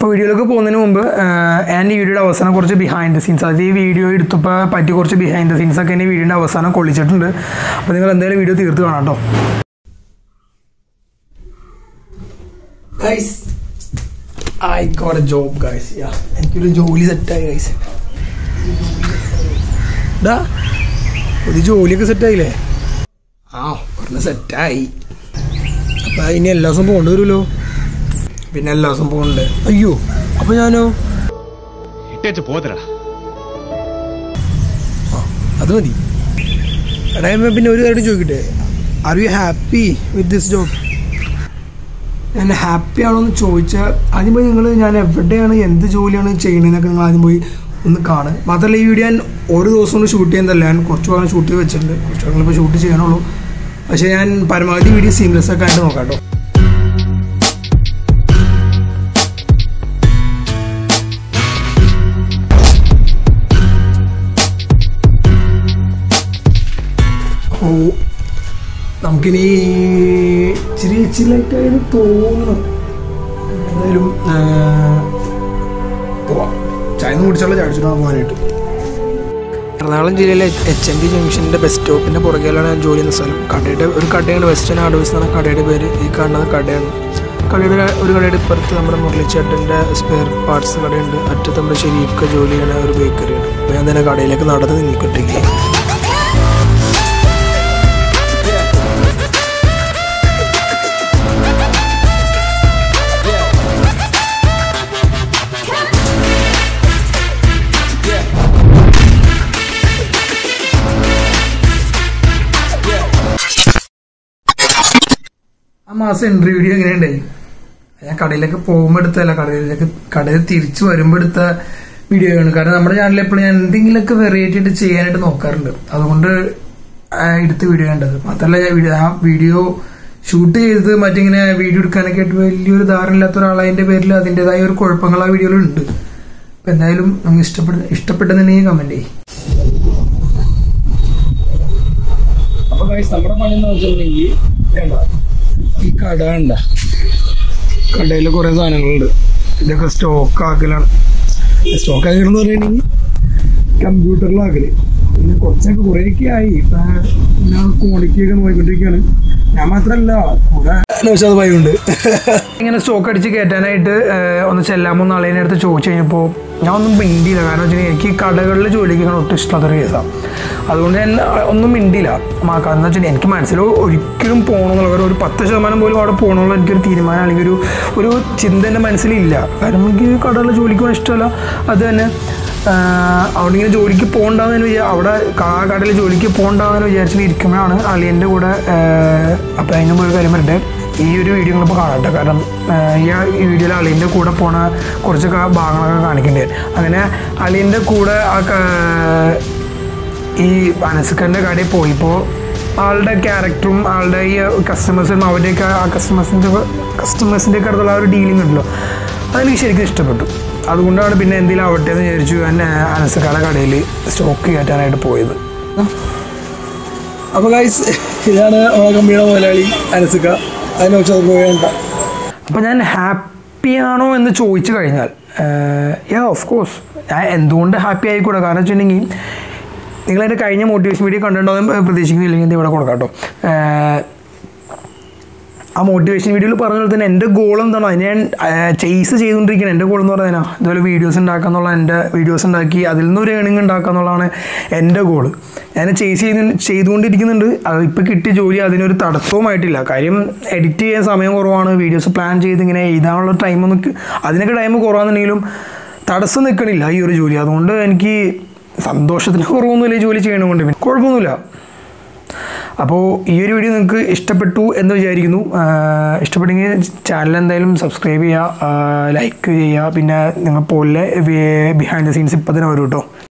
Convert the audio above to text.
അപ്പോൾ വീഡിയോയിലേക്ക് പോകുന്നതിന് മുമ്പ് ഞാൻ ഈ വീഡിയോയുടെ അവസാനം കുറച്ച് ബിഹൈൻഡ് ദ സീൻസ് അതായത് ഈ വീഡിയോ എടുത്തപ്പോൾ പറ്റി കുറച്ച് ബിഹൈൻഡ് ദ സീൻസ് ഒക്കെ എൻ്റെ വീഡിയോയുടെ അവസാനം കൊള്ളിച്ചിട്ടുണ്ട് അപ്പോൾ നിങ്ങൾ എന്തായാലും വീഡിയോ തീർത്ത് കാണാം കേട്ടോ guys I got a job guys yeah എനിക്കൊരു ജോലി സെറ്റായി ഗൈസ് ഡാ ഒരു ജോലിയൊക്കെ സെറ്റായില്ലേ ആ പറഞ്ഞ സെറ്റായി അപ്പം ഇനി എല്ലാ ദിവസവും പോകേണ്ടി വരുമല്ലോ പിന്നെ എല്ലാ ദിവസവും പോകണ്ടേ അയ്യോ അപ്പം ഞാനോ ഇട്ടേച്ച് പോതരാ അത് മതി എടാ ഞാൻ പിന്നെ ഒരു കാര്യം ചോദിക്കട്ടെ are you happy with this job ഞാൻ ഹാപ്പി ആണോ എന്ന് ചോദിച്ചാൽ ആദ്യം പോയി നിങ്ങൾ ഞാൻ എവിടെയാണ് എന്ത് ജോലിയാണ് ചെയ്യണതെന്നൊക്കെ നിങ്ങൾ ആദ്യം പോയി ഒന്ന് കാണുക മാത്രമല്ല ഈ വീഡിയോ ഞാൻ ഒരു ദിവസം കൊണ്ട് ഷൂട്ട് ചെയ്യുന്നതല്ല ഞാൻ കുറച്ച് ഭാഗം ഷൂട്ട് ചെയ്ത് വെച്ചിട്ടുണ്ട് കുറച്ച് ഭാഗങ്ങൾ ഇപ്പോൾ ഷൂട്ട് ചെയ്യണുള്ളൂ പക്ഷേ ഞാൻ പരമാവധി വീഡിയോ സീംലെസ് ഒക്കെ ആയിട്ട് നോക്കാം കേട്ടോ ഓ നമുക്കിനി ഇച്ചിരി ഇച്ചിരിലായിട്ടായിരുന്നു തോന്നുന്നു എന്തായാലും ആ, പോവാം ചായ ഒന്നും കുടിച്ചുള്ള ചാടിച്ചിട്ട് പോകാനായിട്ട് എറണാകുളം ജില്ലയിലെ എച്ച് എം ഡി ജംഗ്ഷൻ്റെ ബസ് സ്റ്റോപ്പിൻ്റെ പുറകിലാണ് ഞാൻ ജോലി ചെയ്യുന്ന സ്ഥലം കടയുടെ ഒരു കടയാണ് വെസ്റ്റേൺ ആർഡേഴ്സ് എന്നാണ് കടയുടെ പേര് ഈ കാണുന്നത് കടയാണ് കടയുടെ ഒരു കടയുടെ ഇപ്പുറത്ത് നമ്മുടെ മുരളിച്ചേട്ടൻ്റെ സ്പെയർ പാർട്സ് കടയുണ്ട് അറ്റത്ത് നമ്മുടെ ഷെരീഫ്ക്ക് ജോലി ചെയ്യുന്ന ഒരു ബേക്കറിയാണ് അപ്പോൾ ഞാൻ തന്നെ കടയിലേക്ക് നടന്ന് നീക്കിട്ടേക്ക് ആ മാസം എൻട്രി വീഡിയോ എങ്ങനെയുണ്ടായി ഞാൻ കടയിലേക്ക് പോകുമ്പോൾ എടുത്തല്ല കടയിലേക്ക് കടയിൽ തിരിച്ചു വരുമ്പോൾ എടുത്ത വീഡിയോ ആണ് കാരണം നമ്മുടെ ചാനലിൽ എപ്പോഴും ഞാൻ എന്തെങ്കിലുമൊക്കെ വെറൈറ്റി ആയിട്ട് ചെയ്യാനായിട്ട് നോക്കാറുണ്ട് അതുകൊണ്ട് ആ എടുത്ത വീഡിയോ കണ്ടത് മാത്രമല്ല ഞാൻ വീഡിയോ ആ വീഡിയോ ഷൂട്ട് ചെയ്തത് മറ്റിങ്ങനെ വീഡിയോ എടുക്കാനൊക്കെ ആയിട്ട് വലിയൊരു ധാരണ ഇല്ലാത്ത ഒരാളതിന്റെ പേരിൽ അതിൻ്റെതായ ഒരു കുഴപ്പങ്ങൾ ആ വീഡിയോയിലുണ്ട് അപ്പൊ എന്തായാലും നമുക്ക് ഇഷ്ടപ്പെട്ട ഇഷ്ടപ്പെട്ടെന്നുണ്ടെങ്കിൽ കമന്റ് ചെയ്യും അപ്പൊ guys, നമ്മുടെ പണി എന്ന് വെച്ചിട്ടുണ്ടെങ്കിൽ വേണ്ട ഈ കട ഉണ്ട കടയിൽ കുറെ സാധനങ്ങളുണ്ട് ഇതൊക്കെ സ്റ്റോക്ക് ആക്കലാണ് സ്റ്റോക്ക് ആക്കലെന്ന് പറയുകയാണെങ്കിൽ കമ്പ്യൂട്ടറിലാക്കല് പിന്നെ കുറച്ചൊക്കെ കുറേയൊക്കെ ആയി ഇപ്പൊ ഞാൻ ക്വാളിറ്റി ഒക്കെ നോക്കിക്കൊണ്ടിരിക്കുകയാണ് ഞാൻ മാത്രല്ല കൂടെ നൗഷാദ് ഭായി ഉണ്ട് ഇങ്ങനെ സ്റ്റോക്ക് അടിച്ച് കയറ്റാനായിട്ട് ഏഹ്, ഒന്ന് ചെല്ലാമോ എന്ന് ആളെ അടുത്ത് ചോദിച്ചു കഴിഞ്ഞപ്പോൾ ഞാൻ ഒന്നും മിണ്ടിയില്ല കാരണം വെച്ചാൽ എനിക്ക് ഈ കടകളിൽ ജോലിക്ക് ഇങ്ങനെ ഒട്ടും ഇഷ്ടമുള്ളൊരു കേസാണ് അതുകൊണ്ട് ഞാൻ ഒന്നും മിണ്ടിയില്ല കാരണം എന്ന് വെച്ചാൽ എനിക്ക് മനസ്സിൽ ഒരിക്കലും പോകണമെന്നുള്ള ഒരു പത്ത് ശതമാനം പോലും അവിടെ പോകണമെന്നുള്ള എനിക്കൊരു തീരുമാനം അല്ലെങ്കിൽ ഒരു ഒരു ചിന്ത എൻ്റെ മനസ്സിലില്ല കാരണം എനിക്ക് കടകളിൽ ജോലിക്ക് പോകാൻ ഇഷ്ടമല്ല അത് തന്നെ ആഹ് അവിടെ ഇങ്ങനെ ജോലിക്ക് പോകണ്ടെന്ന് വിചാരിച്ചു അവിടെ ആ കടയിൽ ജോലിക്ക് പോകണ്ടെന്ന് വിചാരിച്ചിട്ട് ഇരിക്കുമ്പോഴാണ് അളിയൻ്റെ കൂടെ അപ്പം അതിന് മുമ്പ് ഒരു കാര്യം പറയട്ടെ ഈ ഒരു വീഡിയോ നിങ്ങളിപ്പോൾ കാണട്ടെ കാരണം ആഹ് ഈ ആ- ഈ വീഡിയോയിൽ അളിയൻ്റെ കൂടെ പോണ കുറച്ച് കാ- ഭാഗങ്ങളൊക്കെ കാണിക്കേണ്ടി വരും അങ്ങനെ അളിയൻ്റെ കൂടെ ആ ക- ഈ അനസ്കറിൻ്റെ കടയിൽ പോയപ്പോൾ ആളുടെ ക്യാരക്ടറും ആളുടെ ഈ കസ്റ്റമേഴ്സും അവരുടെയൊക്കെ ആ കസ്റ്റമേഴ്സിൻ്റെ കസ്റ്റമേഴ്സിൻ്റെ ഒക്കെ അടുത്തുള്ള ആ ഒരു ഡീലിംഗ് ഉണ്ടല്ലോ അതെനിക്ക് ശരിക്കും ഇഷ്ടപ്പെട്ടു അതുകൊണ്ടാണ് പിന്നെ എന്തെങ്കിലും ആവട്ടെ എന്ന് വിചാരിച്ചു ഞാൻ അനസ്കയുടെ കടയിൽ സ്റ്റോക്ക് കയറ്റാനായിട്ട് പോയത് അപ്പോൾ ഗൈസ് ഇതാണ് നമ്മുടെ കമ്പനിയുടെ മുതലാളി അനസ്ക അതിനെ വെച്ച് അത് പോകേണ്ട അപ്പോൾ ഞാൻ ഹാപ്പിയാണോ എന്ന് ചോദിച്ചു കഴിഞ്ഞാൽ യാ ഓഫ് കോഴ്സ് ഞാൻ എന്തുകൊണ്ട് ഹാപ്പി ആയിക്കൂടാ കാരണം വെച്ചിട്ടുണ്ടെങ്കിൽ നിങ്ങളതിൻ്റെ കഴിഞ്ഞ മോട്ടിവേഷൻ വീഡിയോ കണ്ടിട്ടുണ്ടോ പ്രതീക്ഷിക്കുന്നില്ലെങ്കിൽ ഇത് ഇവിടെ കൊടുക്കാം കേട്ടോ ഏഹ്, ആ മോട്ടിവേഷൻ വീഡിയോയിൽ പറഞ്ഞ പോലെ തന്നെ എൻ്റെ ഗോൾ എന്താണ് അതിനെ ഞാൻ ചെയ്സ് ചെയ്തുകൊണ്ടിരിക്കുന്നത് എൻ്റെ ഗോൾ എന്ന് പറയുന്നത് ഇതുപോലെ വീഡിയോസ് ഉണ്ടാക്കുക എന്നുള്ള എൻ്റെ വീഡിയോസ് ഉണ്ടാക്കി അതിൽ നിന്ന് ഒരു ഏണിങ് ഉണ്ടാക്കുക എന്നുള്ളതാണ് എൻ്റെ ഗോൾ ഞാൻ ചെയ്സ് ചെയ്ത് ചെയ്തുകൊണ്ടിരിക്കുന്നുണ്ട് അത് ഇപ്പോൾ കിട്ടിയ ജോലി അതിനൊരു തടസ്സവുമായിട്ടില്ല കാര്യം എഡിറ്റ് ചെയ്യാൻ സമയം കുറവാണ് വീഡിയോസ് പ്ലാൻ ചെയ്ത് ഇങ്ങനെ എഴുതാനുള്ള ടൈമൊന്നും അതിനൊക്കെ ടൈം കുറവാണെന്നുണ്ടെങ്കിലും തടസ്സം നിൽക്കണില്ല ഈ ഒരു ജോലി അതുകൊണ്ട് എനിക്ക് സന്തോഷത്തിന് കുറവൊന്നുമില്ല ഈ ജോലി ചെയ്യണമുണ്ട് പിന്നെ കുഴപ്പമൊന്നുമില്ല അപ്പോൾ ഈ ഒരു വീഡിയോ നിങ്ങൾക്ക് ഇഷ്ടപ്പെട്ടു എന്ന് വിചാരിക്കുന്നു ആഹ് ഇഷ്ടപ്പെട്ടെങ്കിൽ ചാനൽ എന്തായാലും സബ്സ്ക്രൈബ് ചെയ്യുക ലൈക്ക് ചെയ്യുക പിന്നെ നിങ്ങൾ പോലെ ബിഹൈൻഡ് ദ സീൻസ് ഇപ്പം തന്നെ വരും കേട്ടോ